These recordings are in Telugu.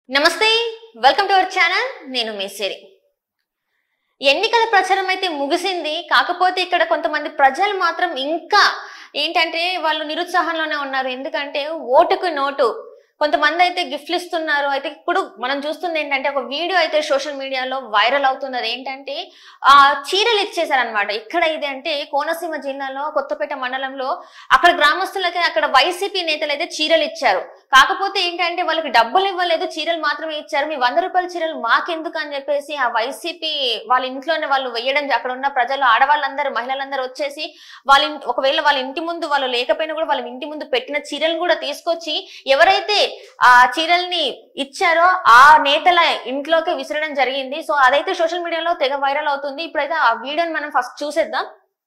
నమస్తే వెల్కమ్ టు అవర్ ఛానల్ నేను మేసేరి ఎన్నికల ప్రచారం అయితే ముగిసింది కాకపోతే ఇక్కడ కొంతమంది ప్రజలు మాత్రం ఇంకా ఏంటంటే వాళ్ళు నిరుత్సాహంలోనే ఉన్నారు ఎందుకంటే ఓటుకు నోటు కొంతమంది అయితే గిఫ్ట్లు ఇస్తున్నారు అయితే ఇప్పుడు మనం చూస్తుంది ఏంటంటే ఒక వీడియో అయితే సోషల్ మీడియాలో వైరల్ అవుతుంది అది ఏంటంటే ఆ చీరలు ఇచ్చేసారనమాట ఎక్కడ ఇది అంటే కోనసీమ జిల్లాలో కొత్తపేట మండలంలో అక్కడ గ్రామస్తులకి అక్కడ వైసీపీ నేతలు అయితే చీరలు ఇచ్చారు కాకపోతే ఏంటంటే వాళ్ళకి డబ్బులు ఇవ్వలేదు చీరలు మాత్రమే ఇచ్చారు మీ వంద రూపాయల చీరలు మాకెందుకు అని చెప్పేసి ఆ వైసీపీ వాళ్ళ ఇంట్లోనే వాళ్ళు వేయడం అక్కడ ఉన్న ప్రజలు ఆడవాళ్ళందరూ మహిళలందరూ వచ్చేసి వాళ్ళ ఇన్- ఒకవేళ వాళ్ళ ఇంటి ముందు వాళ్ళు లేకపోయినా కూడా వాళ్ళ ఇంటి ముందు పెట్టిన చీరలు కూడా తీసుకొచ్చి ఎవరైతే ఆ చీరల్ని ఇచ్చారో ఆ నేతల ఇంట్లోకి విసిరడం జరిగింది సో అదైతే సోషల్ మీడియాలో తెగ వైరల్ అవుతుంది ఇప్పుడైతే ఆ వీడియోని మనం ఫస్ట్ చూసేద్దాం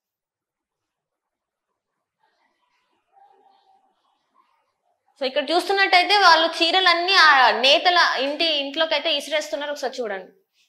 సో ఇక్కడ చూస్తున్నట్టయితే వాళ్ళు చీరలన్నీ ఆ నేతల ఇంటి ఇంట్లోకి అయితే ఇసిరేస్తున్నారు ఒకసారి చూడండి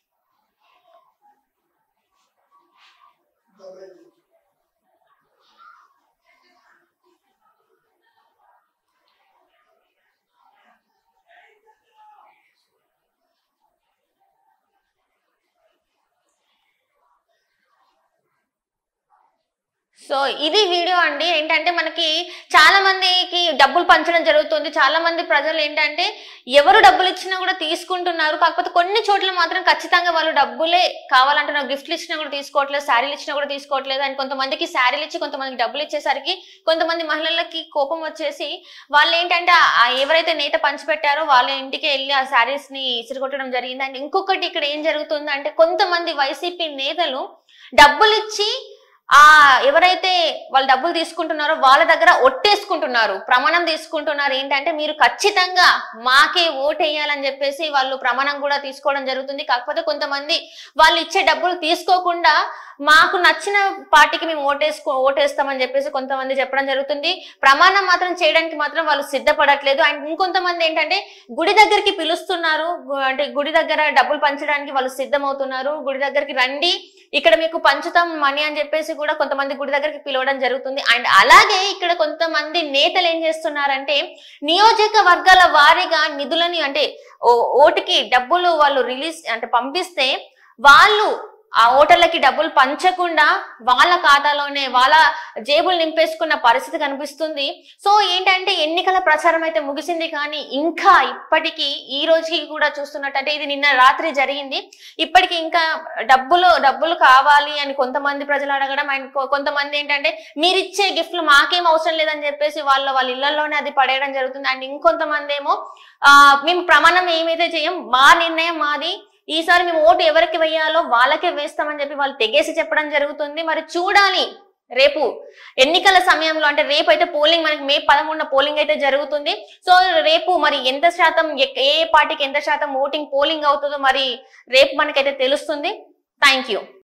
సో ఇది వీడియో అండి ఏంటంటే మనకి చాలా మందికి డబ్బులు పంచడం జరుగుతుంది చాలా మంది ప్రజలు ఏంటంటే ఎవరు డబ్బులు ఇచ్చినా కూడా తీసుకుంటున్నారు కాకపోతే కొన్ని చోట్ల మాత్రం ఖచ్చితంగా వాళ్ళు డబ్బులే కావాలంటున్నారు గిఫ్ట్లు ఇచ్చినా కూడా తీసుకోవట్లేదు శారీలు ఇచ్చినా కూడా తీసుకోవట్లేదు అండ్ కొంతమందికి శారీలు ఇచ్చి కొంతమందికి డబ్బులు ఇచ్చేసరికి కొంతమంది మహిళలకి కోపం వచ్చేసి వాళ్ళు ఏంటంటే ఆ ఎవరైతే నేత పంచిపెట్టారో వాళ్ళ ఇంటికి వెళ్ళి ఆ శారీస్ ని ఇసిరికొట్టడం జరిగింది అండ్ ఇంకొకటి ఇక్కడ ఏం జరుగుతుంది అంటే కొంతమంది వైసీపీ నేతలు డబ్బులు ఇచ్చి ఆ ఎవరైతే వాళ్ళు డబ్బులు తీసుకుంటున్నారో వాళ్ళ దగ్గర ఒట్టేసుకుంటున్నారు ప్రమాణం తీసుకుంటున్నారు ఏంటంటే మీరు ఖచ్చితంగా మాకే ఓటేయాలని చెప్పేసి వాళ్ళు ప్రమాణం కూడా తీసుకోవడం జరుగుతుంది కాకపోతే కొంతమంది వాళ్ళు ఇచ్చే డబ్బులు తీసుకోకుండా మాకు నచ్చిన పార్టీకి మేము ఓటేసుకో ఓటేస్తామని చెప్పేసి కొంతమంది చెప్పడం జరుగుతుంది ప్రమాణం మాత్రం చేయడానికి మాత్రం వాళ్ళు సిద్ధపడట్లేదు అండ్ ఇంకొంతమంది ఏంటంటే గుడి దగ్గరికి పిలుస్తున్నారు గు- అంటే గుడి దగ్గర డబ్బులు పంచడానికి వాళ్ళు సిద్ధమవుతున్నారు గుడి దగ్గరికి రండి ఇక్కడ మీకు పంచుతాం మనీ అని చెప్పేసి కూడా కొంతమంది గుడి దగ్గరికి పిలవడం జరుగుతుంది అండ్ అలాగే ఇక్కడ కొంతమంది నేతలు ఏం చేస్తున్నారంటే నియోజకవర్గాల వారీగా నిధులని అంటే ఓ- ఓటుకి డబ్బులు వాళ్ళు రిలీజ్ అంటే పంపిస్తే వాళ్ళు ఆ ఓటర్లకి డబ్బులు పంచకుండా వాళ్ళ ఖాతాలోనే వాళ్ళ జేబులు నింపేసుకున్న పరిస్థితి కనిపిస్తుంది సో ఏంటంటే ఎన్నికల ప్రచారం అయితే ముగిసింది కానీ ఇంకా ఇప్పటికీ ఈ రోజుకి కూడా చూస్తున్నట్టంటే ఇది నిన్న రాత్రి జరిగింది ఇప్పటికి ఇంకా డబ్బులు డబ్బులు కావాలి అని కొంతమంది ప్రజలు అడగడం అండ్ కొ- కొంతమంది ఏంటంటే మీరు ఇచ్చే గిఫ్ట్లు మాకేం అవసరం లేదని చెప్పేసి వాళ్ళ వాళ్ళ ఇళ్లలోనే అది పడేయడం జరుగుతుంది అండ్ ఇంకొంతమంది ఏమో ఆ మేము ప్రమాణం ఏమైతే చేయం మా నిర్ణయం మాది ఈసారి మేము ఓటు ఎవరికి వేయాలో వాళ్ళకే వేస్తామని చెప్పి వాళ్ళు తెగేసి చెప్పడం జరుగుతుంది మరి చూడాలి రేపు ఎన్నికల సమయంలో అంటే రేపు అయితే పోలింగ్ మనకి మే పదమూడున పోలింగ్ అయితే జరుగుతుంది సో రేపు మరి ఎంత శాతం ఎక్- ఏ పార్టీకి ఎంత శాతం ఓటింగ్ పోలింగ్ అవుతుందో మరి రేపు మనకైతే తెలుస్తుంది థ్యాంక్ యూ